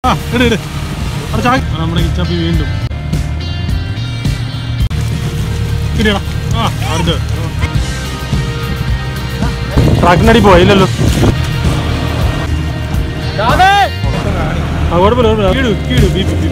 ആ ഇട് ഇട് അവിടെ ചാ ആ, നമ്മുടെ കിച്ചാപ്പി വീണ്ടും കിട്ടിയടാ ആ അടുത്ത് ട്രാക്കിനടി പോയില്ലല്ലോ ആ കുഴപ്പമില്ല കുഴപ്പമില്ല കീഴു കീഴു ബീപ്പ് ബീപ്പ്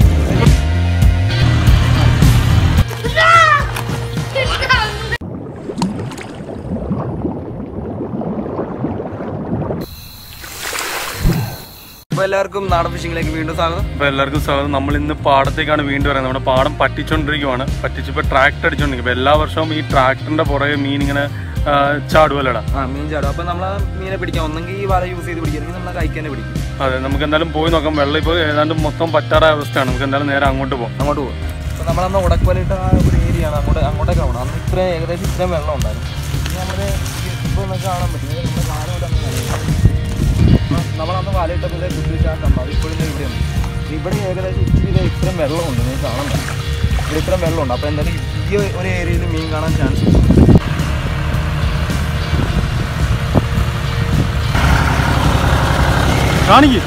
അപ്പൊ എല്ലാവർക്കും നാടൻ ഫിഷിംഗിലേക്ക് വീണ്ടും സ്വാഗതം അപ്പോൾ എല്ലാവർക്കും സ്വാഗതം നമ്മൾ ഇന്ന് പാടത്തേക്കാണ് വീണ്ടും വരുന്നത് നമ്മുടെ പാടം പറ്റിച്ചുകൊണ്ടിരിക്കുവാണ് പറ്റിച്ചിപ്പോൾ ട്രാക്ടർ അടിച്ചുകൊണ്ടിരിക്കും അപ്പോൾ എല്ലാ വർഷവും ഈ ട്രാക്ടറിന്റെ പുറകെ മീൻ ഇങ്ങനെ ആ, ചാടുമല്ലോടാ ആ മീൻ ചാടും അപ്പൊ നമ്മൾ ആ മീനെ പിടിക്കാം ഒന്നെങ്കിൽ ഈ വല യൂസ് ചെയ്ത് പിടിക്കുക അല്ലെങ്കിൽ നമ്മൾ കൈക്ക് തന്നെ പിടിക്കും അതെ നമുക്ക് എന്തായാലും പോയി നോക്കാം വെള്ളം ഇപ്പോൾ ഏതാണ്ട് മൊത്തം പറ്റാറായ അവസ്ഥയാണ് നമുക്ക് എന്തായാലും നേരെ അങ്ങോട്ട് പോകാം അങ്ങോട്ട് പോകും അപ്പൊ നമ്മളന്ന് ഉടക്കുവലിട്ട ആ ഒരു ഏരിയ ആണ് അങ്ങോട്ട് അങ്ങോട്ടേക്ക് പോകണം അന്ന് ഇത്ര ഏകദേശം ഇത്രയും വെള്ളം ഉണ്ടായിരുന്നു ഇനി നമ്മുടെ ഇപ്പോൾ നമുക്ക് കാണാൻ പറ്റും ഇത് നമ്മുടെ കാലോട്ട് അങ്ങനെ നമ്മളന്ന് വലയിട്ടപ്പോൾ ഇതേ കുത്തിച്ചാട്ടുണ്ട് അത് ഇപ്പോഴും ദേ ഇവിടെയുണ്ട് ഇവിടെ ഏകദേശം ഇച്ചിരി ഇതേ ഇത്രയും വെള്ളമുണ്ട് നിങ്ങൾക്ക് കാണാൻ പറ്റും ഇവിടെ ഇത്രയും വെള്ളമുണ്ട് അപ്പോൾ എന്തായാലും ഈ ഒരു ഏരിയയിൽ മീൻ കാണാൻ ചാൻസ് ഉണ്ട് കാണിക്ക്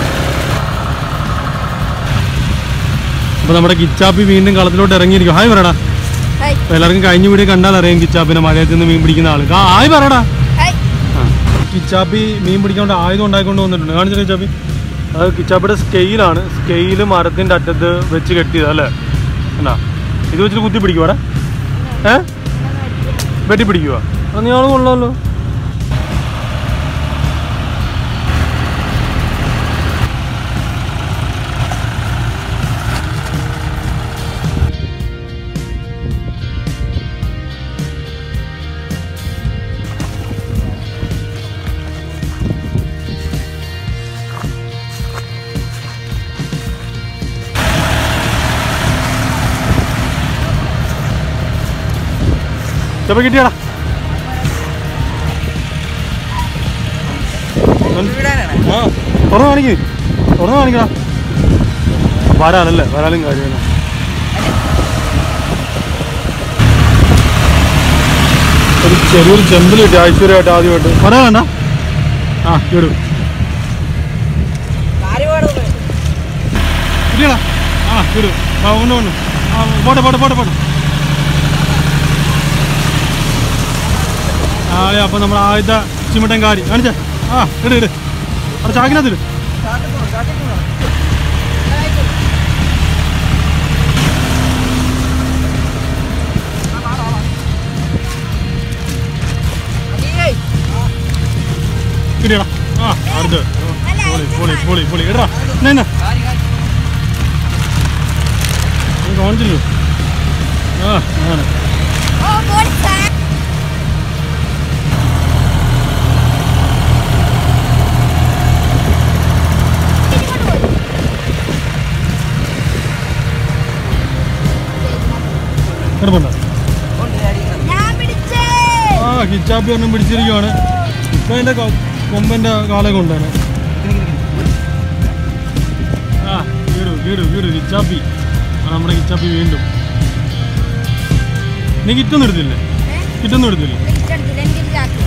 അപ്പോൾ നമ്മുടെ കിച്ചാപ്പി വീണ്ടും കളത്തിലോട്ട് ഇറങ്ങിയിരിക്കും ഹായ് പറയടാ ഹായ്. അപ്പോൾ എല്ലാവർക്കും കഴിഞ്ഞ വീഡിയോ കണ്ടാൽ അറിയാം കിച്ചാപ്പിനെ മഴയത്ത് നിന്ന് മീൻ പിടിക്കുന്ന ആൾ ആ ഹായ് പറയടാ ഹായ്. ആ. കിച്ചാപ്പി മീൻ പിടിക്കാണ്ട് ആയുധം ഉണ്ടായിക്കൊണ്ട് വന്നിട്ടുണ്ട് കാണിച്ചിട്ട് കിച്ചാപ്പി അത് കിച്ചാപ്പിയുടെ സ്കെയിലാണ് സ്കെയിൽ മരത്തിൻ്റെ അറ്റത്ത് വെച്ച് കെട്ടിയത് അല്ലേ എന്നാ ഇത് വെച്ചിട്ട് കുത്തി പിടിക്കുവാടാ ഏ വെട്ടി പിടിക്കുക അത് നീ ആൾ കൊള്ളാമല്ലോ ചെപ്പ കിട്ടിയാടാ ആ തുറന്നു കാണിക്ക് തുറന്നു കാണിക്കടാ വരാനല്ലേ വരാലും കാര്യമാണ് ഒരു ചെറിയൊരു ചെമ്പിൽ കിട്ടി ഐശ്വര്യമായിട്ട് ആദ്യമായിട്ട് പറയാൻ വേണ്ട ആ ഇടും കിട്ടിയടാ ആ ഇടും ആ ഉണ്ട് ഉണ്ട് ആ പോട്ടെ പോട്ടെ പോട്ടെ പോട്ടെ ആ അപ്പം നമ്മൾ ആദ്യത്തെ ചിമിട്ടൻ കാരി കാണിച്ചേ ആ ഇട് ഇട് അവിടെ ചാക്കിനകത്തിട് കിട്ടിയടാ ആ അടുത്ത് പൊളി പൊളി പൊളി പൊളി ഇടാ എന്നാ എന്നാ നീ കാണിച്ചില്ലല്ലോ ആ അങ്ങനെ ഓ ബോഡി സാ- കിടപ്പുണ്ടോ ഞാൻ പിടിച്ചേ ആ ഹിച്ചാപ്പി ഒരെണ്ണം പിടിച്ചിരിക്കുവാണ് ഇപ്പൊ അതിന്റെ കൊ- കൊമ്പന്റെ കാലം കൊണ്ടാണ് ആ വീടു വീടു വീടു ഹിച്ചാപ്പി ആ നമ്മുടെ ഹിച്ചാപ്പി വീണ്ടും നീ കിറ്റൊന്നും എടുത്തില്ലേ കിറ്റൊന്നും എടുത്തില്ലേ പിടിച്ചെടുത്തില്ല എനിക്കൊരു ചാക്ക്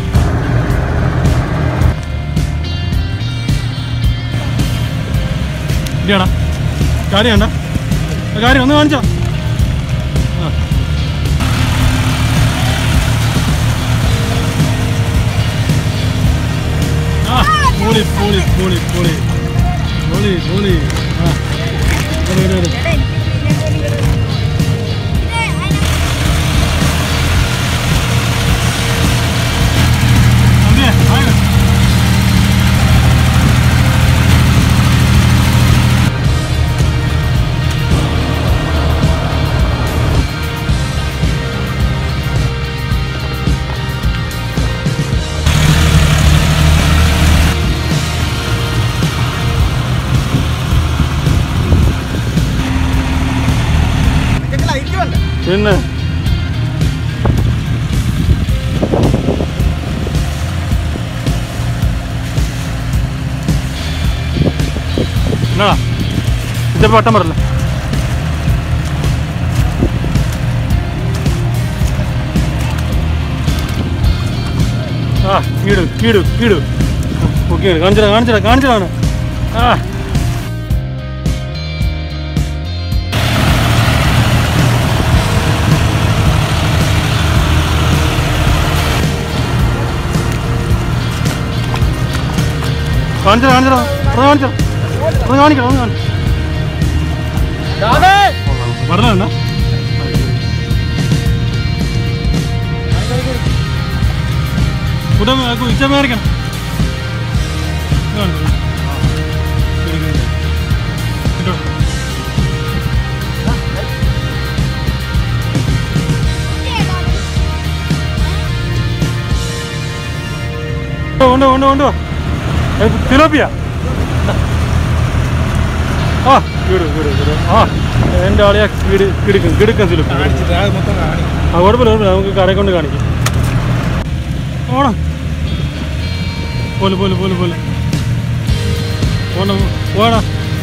ഇല്ലടാ കാര്യം വേണ്ട കാര്യം ഒന്ന് കാണിച്ചോ ആ. ആ പൊളി പൊളി പൊളി പൊളി പൊളി പൊളി ആ വരൂ, വരൂ, വരൂ. എടാ, എനിക്ക് ഇതിനെ പോലെ ഇങ്ങട് ഇതേ, അതിനെ- അതെ, ആയോ? പിന്നെ എന്നാ ഇതിന്റെ പട്ടം പറയല്ല ആ കീടു കീടു കീടു ഓക്കെ കാണിച്ചടാ കാണിച്ചടാ കാണിച്ചതാണ് ആ കാണിച്ചോ കാണിച്ചോ അത് കാണിച്ചോ അത് കാണിക്കണം അത് കാണിക്കണം പറഞ്ഞ കൂട്ടം ഉച്ചമേറിക്കണം കൊണ്ട് കൊണ്ട് കൊണ്ട് തിലോപ്പിയ ആ വീട് വീട് വീട് ആ എൻ്റെ ആളെയാ വീട് കിടുക്കും കിടുക്കും തിലോപ്പി ആ കുഴപ്പമില്ല കുഴപ്പമില്ല നമുക്ക് കടയിൽ കൊണ്ട് കാണിക്കാം ഓണം പോലെ പോലെ പോലെ പോലെ പോണം പോടാ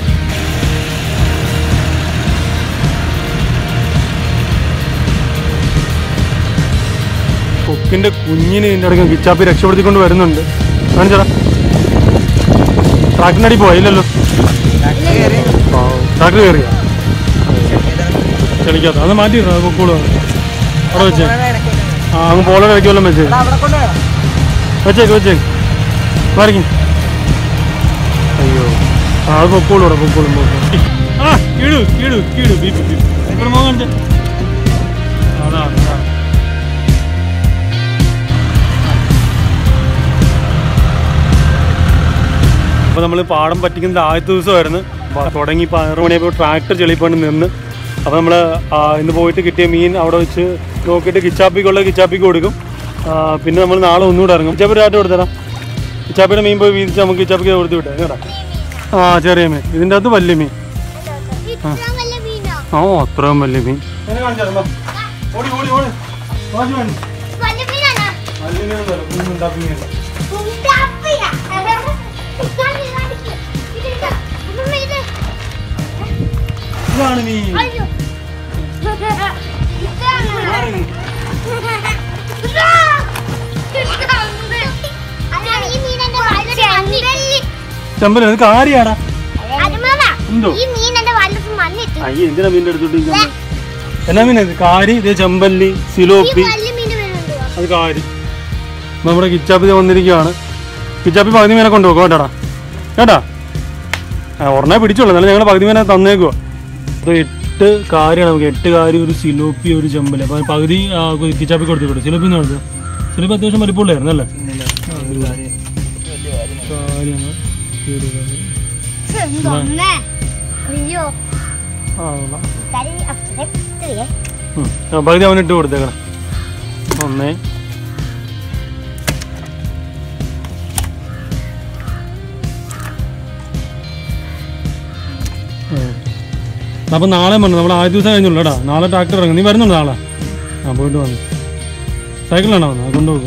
കൊക്കിന്റെ കുഞ്ഞിനെ ഇതിൻ്റെ ഇടയ്ക്ക് കിച്ചാപ്പി രക്ഷപ്പെടുത്തിക്കൊണ്ട് വരുന്നുണ്ട് കാണിച്ചടാ ട്രാക്കിനടി പോയില്ലല്ലോ ട്രാക്ടർ കയറിയ ചെളിക്കാത്ത അത് മാറ്റിയിരുന്നു അത് കൊക്കോളൂ അവിടെ വെച്ചേ ആ അങ്ങ് പോളോ ഇടയ്ക്ക് വല്ലതും വെച്ചേ വെച്ചേക്ക് വെച്ചേക്ക് വരയ്ക്കും അയ്യോ ആ അത് പൊക്കോളൂ ഇവിടെ പൊക്കോളും പൊക്കോളും ആ കീഴു കീഴു കീഴു ബീപ്പ് ബീപ്പ് ഇവിടെ മോൻ കാണിച്ചേ അതാ അതാ അപ്പോൾ നമ്മൾ പാടം പറ്റിക്കുന്നത് ആദ്യത്തെ ദിവസമായിരുന്നു അപ്പോൾ തുടങ്ങി ഇപ്പോൾ ആറ് മണിയായപ്പോൾ ട്രാക്ടർ ചെളിപ്പണ്ട് നിന്ന് അപ്പോൾ നമ്മൾ ഇന്ന് പോയിട്ട് കിട്ടിയ മീൻ അവിടെ വെച്ച് നോക്കിയിട്ട് കിച്ചാപ്പിക്കുള്ള കിച്ചാപ്പിക്ക് കൊടുക്കും ആ, പിന്നെ നമ്മൾ നാളെ ഒന്നുകൂടെ ഇറങ്ങും കിച്ചാപ്പി രാട്ട് കൊടുത്തരാം കിച്ചാപ്പിയുടെ മീൻ പോയി വീതിച്ച് നമുക്ക് കിച്ചാപ്പിക്ക് കൊടുത്ത് വിട്ടേ കേട്ടോ ആ ചെറിയ മീൻ ഇതിൻ്റെ അകത്ത് വലിയ മീൻ ഇത്ര നല്ല മീനോ ഓ അത്രയും വലിയ മീൻ ഓടി ഓടി ഓടി വലിയ മീനാണോ ഉണ്ടാപ്പിയ ഇതാണ് മീൻ അയ്യോ ഇതാണ് അതാണ് ഈ മീൻ എന്റെ വലത് മണ്ണിൽ ചെമ്പല ഇത് കാര്യാടാ അതുമാമ എന്തോ ഈ മീൻ എന്റെ വലത് മണ്ണിട്ട് അയ്യ എന്തിനാ മീൻ്റെ എടുത്തോട്ട് ഇരിക്കുന്നത്? എന്നാ മീൻ ഇത് കാരി ഇത് ചെമ്പല്ലി ഈ സിലോപ്പി വലിയ മീൻ വരുന്നുണ്ടോ അത് കാരി നമ്മുടെ കിച്ചാപ്പി ദേ വന്നിരിക്കുകയാണ് കിച്ചാപ്പി പകുതി മീനെ കൊണ്ടുപോകും കേട്ടാടാ കേട്ടാ ആ ഒരെണ്ണേ പിടിച്ചോളൂ എന്നാലും ഞങ്ങൾ പകുതി മീനെ തന്നേക്കുക അത് എട്ട് കാര്യമാണ് നമുക്ക് എട്ട് കാരി ഒരു സിലോപ്പി ഒരു ചെമ്പല്ലി അപ്പോൾ പകുതി ആ, കിച്ചാപ്പി കൊടുത്തു വിടും സിലോപ്പി എന്ന് കൊടുത്തു സിലോപ്പി അത്യാവശ്യം വലിപ്പമുള്ളായിരുന്നു അല്ലേ കാര്യമാണ് ഒരു കാരി. എന്തോന്നേ അയ്യോ ആ കൊള്ളാം. കരി അപ്പുറേ ഉം. ആ, പകുതി അവനിട്ട് കൊടുത്തേക്കണം ഒന്നേ അപ്പം നാളെ പറഞ്ഞു നമ്മൾ ആദ്യ ദിവസം കഴിഞ്ഞുള്ളൂ കേട്ടാ നാളെ ട്രാക്ടർ ഇറങ്ങും നീ വരുന്നുണ്ടോ നാളെ ആ പോയിട്ട് വന്നു സൈക്കിളിലാണോ വന്നത് അത് കൊണ്ടുപോകും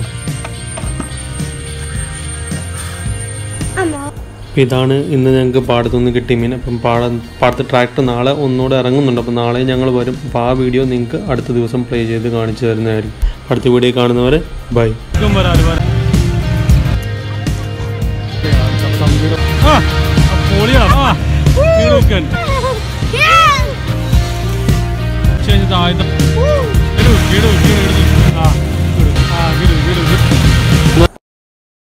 അപ്പോൾ ഇതാണ് ഇന്ന് ഞങ്ങൾക്ക് പാടത്തുനിന്ന് കിട്ടിയ മീൻ അപ്പം പാട പാടത്ത് ട്രാക്ടർ നാളെ ഒന്നുകൂടെ ഇറങ്ങുന്നുണ്ട് അപ്പോൾ നാളെ ഞങ്ങൾ വരും അപ്പോൾ ആ വീഡിയോ നിങ്ങൾക്ക് അടുത്ത ദിവസം പ്ലേ ചെയ്ത് കാണിച്ചു തരുന്നതായിരിക്കും അടുത്ത വീഡിയോ കാണുന്നവരെ ബൈ ഇതും വരാല് വരാം. ആ, ആ പൊളിയാണ് ആ കിടുക്കൻ. ശരി, ഇത് ആദ്യത്തെ കിടു, കിടു, കിടു, കിടു. ആ, കിടു, ആ, കിടു, കിടു, കിടു.